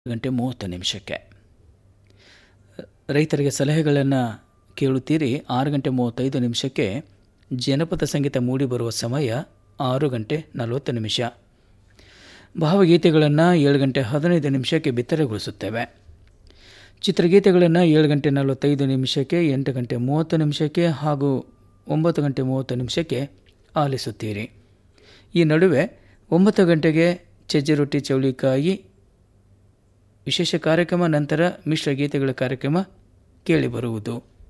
ಗಂಟೆ ಮೂವತ್ತು ನಿಮಿಷಕ್ಕೆ ರೈತರಿಗೆ ಸಲಹೆಗಳನ್ನು ಕೇಳುತ್ತೀರಿ ಆರು ಗಂಟೆ ಮೂವತ್ತೈದು ನಿಮಿಷಕ್ಕೆ ಜನಪದ ಸಂಗೀತ ಮೂಡಿಬರುವ ಸಮಯ ಆರು ಗಂಟೆ ನಲವತ್ತು ನಿಮಿಷ ಭಾವಗೀತೆಗಳನ್ನು ಏಳು ಗಂಟೆ ಹದಿನೈದು ನಿಮಿಷಕ್ಕೆ ಬಿತ್ತರಗೊಳಿಸುತ್ತೇವೆ ಚಿತ್ರಗೀತೆಗಳನ್ನು ಏಳು ಗಂಟೆ ನಲವತ್ತೈದು ನಿಮಿಷಕ್ಕೆ ಎಂಟು ಗಂಟೆ ಮೂವತ್ತು ನಿಮಿಷಕ್ಕೆ ಹಾಗೂ ಒಂಬತ್ತು ಗಂಟೆ ಮೂವತ್ತು ನಿಮಿಷಕ್ಕೆ ಆಲಿಸುತ್ತೀರಿ ಈ ನಡುವೆ ಒಂಬತ್ತು ಗಂಟೆಗೆ ಸಜ್ಜೆ ರೊಟ್ಟಿ ಚೌಳಿಕಾಯಿ ವಿಶೇಷ ಕಾರ್ಯಕ್ರಮ ನಂತರ ಮಿಶ್ರ ಗೀತೆಗಳ ಕಾರ್ಯಕ್ರಮ ಕೇಳಿಬರುವುದು